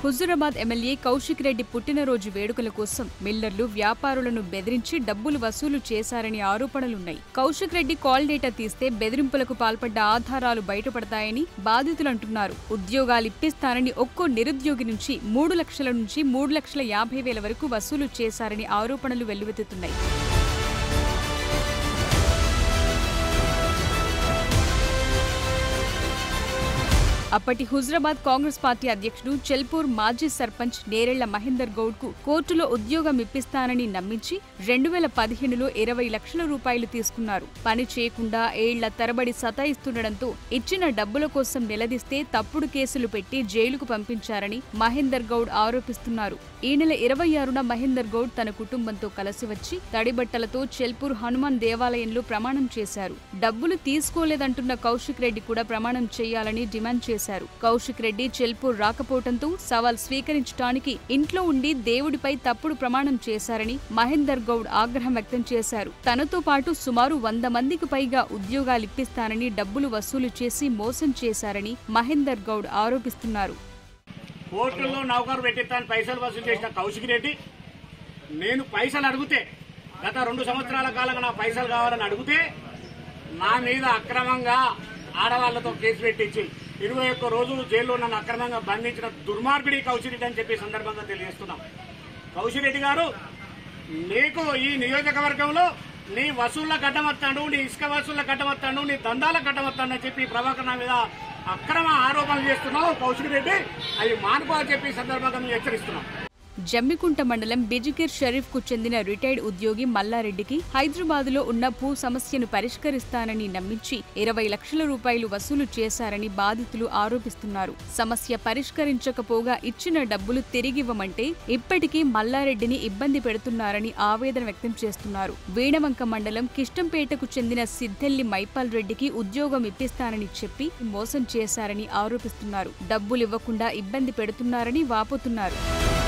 Huzurabad MLA Kaushik Reddy పుట్టినరోజు వేడుకల కోసం మిల్లర్లు వ్యాపారులను బెదిరించి డబ్బులు వసూలు చేశారని ఆరోపణలున్నాయి కౌశిక్ రెడ్డి కాల్ డేటా తీస్తే బెదిరింపులకు పాల్పడ్డ ఆధారాలు బయటపడతాయని బాధితులు అంటున్నారు ఉద్యోగాలు ఇప్పిస్తానని ఒక్కో నిరుద్యోగి నుంచి మూడు లక్షల నుంచి మూడు లక్షల యాభై వేల వరకు వసూలు చేశారని ఆరోపణలు వెల్లువెత్తుతున్నాయి అప్పటి హుజరాబాద్ కాంగ్రెస్ పార్టీ అధ్యక్షుడు చెల్పూర్ మాజీ సర్పంచ్ నేరెళ్ల మహేందర్ గౌడ్ కు కోర్టులో ఉద్యోగం ఇప్పిస్తానని నమ్మించి రెండు వేల పదిహేనులో ఇరవై లక్షల రూపాయలు తీసుకున్నారు పని చేయకుండా ఏళ్ల తరబడి సతాయిస్తుండటంతో ఇచ్చిన డబ్బుల కోసం నిలదీస్తే తప్పుడు కేసులు పెట్టి జైలుకు పంపించారని మహేందర్ గౌడ్ ఆరోపిస్తున్నారు ఈ నెల ఇరవై ఆరున మహేందర్ గౌడ్ తన కుటుంబంతో కలిసి వచ్చి తడిబట్టలతో చెల్పూర్ హనుమాన్ దేవాలయంలో ప్రమాణం చేశారు డబ్బులు తీసుకోలేదంటున్న కౌశిక్ రెడ్డి కూడా ప్రమాణం చేయాలని డిమాండ్ చేశారు కౌశిక్ రెడ్డి చెల్పూర్ రాకపోవడంతో సవాల్ స్వీకరించడానికి ఇంట్లో ఉండి దేవుడిపై తప్పుడు ప్రమాణం చేశారని మహేందర్ గౌడ్ ఆగ్రహం వ్యక్తం చేశారు తనతో పాటు సుమారు వంద మందికి పైగా ఉద్యోగాలిప్పిస్తానని డబ్బులు వసూలు చేసి మోసం చేశారని మహేందర్ గౌడ్ ఆరోపిస్తున్నారు కోర్టుల్లో నౌకరు పెట్టిస్తాను పైసలు వసూలు చేసిన కౌశిక్ రెడ్డి నేను పైసలు అడిగితే గత రెండు సంవత్సరాల కాలంగా నా పైసలు కావాలని అడిగితే నా మీద అక్రమంగా ఆడవాళ్లతో కేసు పెట్టించి ఇరవై ఒక్క రోజులు జైల్లో నన్ను అక్రమంగా బంధించిన దుర్మార్గుడి కౌశిక్ రెడ్డి అని చెప్పి ఈ సందర్భంగా తెలియజేస్తున్నాం కౌశిక్ రెడ్డి గారు నీకు ఈ నియోజకవర్గంలో నీ వసూళ్ల గడ్డమత్తాడు నీ ఇసుక వసూళ్ల గడ్డమత్తాడు నీ దందాల గడ్డమత్తాడు అని చెప్పి ప్రభాకర్ నా మీద అక్రమ ఆరోపణలు చేస్తున్నావు కౌశిక్ రెడ్డి అవి మానుకో అని చెప్పి ఈ సందర్భంగా మేము హెచ్చరిస్తున్నాం జమ్మికుంట మండలం బిజికిర్ షరీఫ్ కు చెందిన రిటైర్డ్ ఉద్యోగి మల్లారెడ్డికి హైదరాబాద్ లో ఉన్న భూ సమస్యను పరిష్కరిస్తానని నమ్మించి ఇరవై లక్షల రూపాయలు వసూలు చేశారని బాధితులు ఆరోపిస్తున్నారు సమస్య పరిష్కరించకపోగా ఇచ్చిన డబ్బులు తిరిగివ్వమంటే ఇప్పటికీ మల్లారెడ్డిని ఇబ్బంది పెడుతున్నారని ఆవేదన వ్యక్తం చేస్తున్నారు వీణవంక మండలం కిష్టంపేటకు చెందిన సిద్దెల్లి మైపాల్ రెడ్డికి ఉద్యోగం ఇప్పిస్తానని చెప్పి మోసం చేశారని ఆరోపిస్తున్నారు డబ్బులివ్వకుండా ఇబ్బంది పెడుతున్నారని వాపోతున్నారు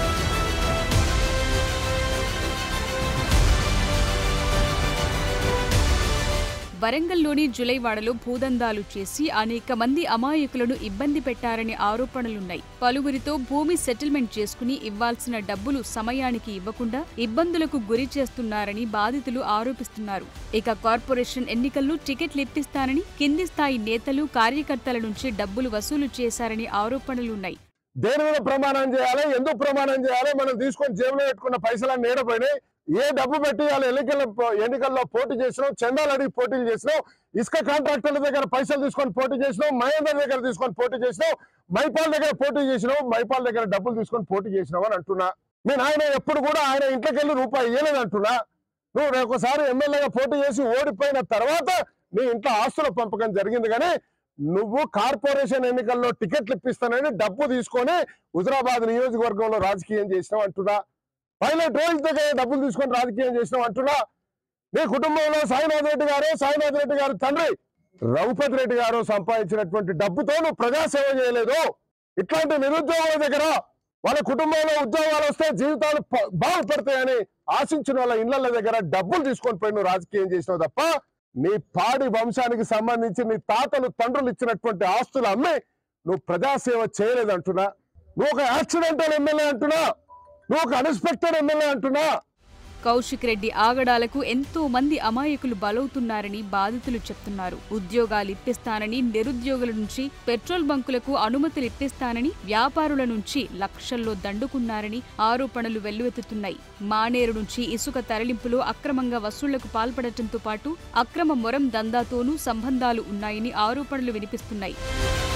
వరంగల్లోని జులైవాడలో భూదందాలు చేసి అనేక మంది అమాయకులను ఇబ్బంది పెట్టారనే ఆరోపణలున్నాయి పలువురితో భూమి సెటిల్మెంట్ చేసుకుని ఇవ్వాల్సిన డబ్బులు సమయానికి ఇవ్వకుండా ఇబ్బందులకు గురి చేస్తున్నారని బాధితులు ఆరోపిస్తున్నారు ఇక కార్పొరేషన్ ఎన్నికల్లో టికెట్లు ఇప్పిస్తానని కింది స్థాయి నేతలు కార్యకర్తల నుంచి డబ్బులు వసూలు చేశారని ఆరోపణలున్నాయి దేని మీద ప్రమాణం చేయాలి ఎందుకు ప్రమాణం చేయాలి మనం తీసుకొని జేబులో పెట్టుకున్న పైసలన్నీ ఏడపోయినాయి ఏ డబ్బు పెట్టి వాళ్ళు ఎన్నికల ఎన్నికల్లో పోటీ చేసినాం చందాలు అడిగి పోటీలు చేసినాం ఇసుక కాంట్రాక్టర్ల దగ్గర పైసలు తీసుకొని పోటీ చేసినాం మహేందర్ దగ్గర తీసుకొని పోటీ చేసినాం మైపాల్ దగ్గర పోటీ చేసినాం మైపాల్ దగ్గర డబ్బులు తీసుకొని పోటీ చేసినావు అని అంటున్నా నేను ఆయన ఎప్పుడు కూడా ఆయన ఇంట్లోకి వెళ్ళి రూపాయి ఇవ్వలేదు అంటున్నా నువ్వు ఒకసారి ఎమ్మెల్యేగా పోటీ చేసి ఓడిపోయిన తర్వాత నీ ఇంట్లో ఆస్తుల పంపకం జరిగింది కానీ నువ్వు కార్పొరేషన్ ఎన్నికల్లో టికెట్లు ఇప్పిస్తానని డబ్బు తీసుకొని హుజరాబాద్ నియోజకవర్గంలో రాజకీయం చేసినావు అంటున్నా పైలట్ రోజు దగ్గర డబ్బులు తీసుకొని రాజకీయం చేసినావు అంటున్నా నీ కుటుంబంలో సాయినాథ్ రెడ్డి గారు సాయినాథ్ రెడ్డి గారు తండ్రి రఘుపతి రెడ్డి గారు సంపాదించినటువంటి డబ్బుతో నువ్వు ప్రజాసేవ చేయలేదు ఇట్లాంటి నిరుద్యోగుల దగ్గర వాళ్ళ కుటుంబంలో ఉద్యోగాలు వస్తే జీవితాలు ప- బాగుపడతాయని ఆశించిన వాళ్ళ ఇళ్ల దగ్గర డబ్బులు తీసుకొని పోయి నువ్వు రాజకీయం చేసినావు తప్ప నీ పాడి వంశానికి సంబంధించి నీ తాతలు తండ్రులు ఇచ్చినటువంటి ఆస్తులు అమ్మి నువ్వు ప్రజాసేవ చేయలేదంటున్నా నువ్వు ఒక యాక్సిడెంటల్ ఎమ్మెల్యే అంటున్నా నువ్వు ఒక అన్ఎక్స్పెక్టెడ్ ఎమ్మెల్యే అంటున్నా కౌశిక్ రెడ్డి ఆగడాలకు ఎంతో మంది అమాయకులు బలవుతున్నారని బాధితులు చెప్తున్నారు ఉద్యోగాలు ఇప్పిస్తానని నిరుద్యోగుల నుంచి పెట్రోల్ బంకులకు అనుమతులు ఇప్పిస్తానని వ్యాపారుల నుంచి లక్షల్లో దండుకున్నారని ఆరోపణలు వెల్లువెత్తుతున్నాయి మానేరు నుంచి ఇసుక తరలింపులో అక్రమంగా వసూళ్లకు పాల్పడటంతో పాటు అక్రమ మొరం దందాతోనూ సంబంధాలు ఉన్నాయని ఆరోపణలు వినిపిస్తున్నాయి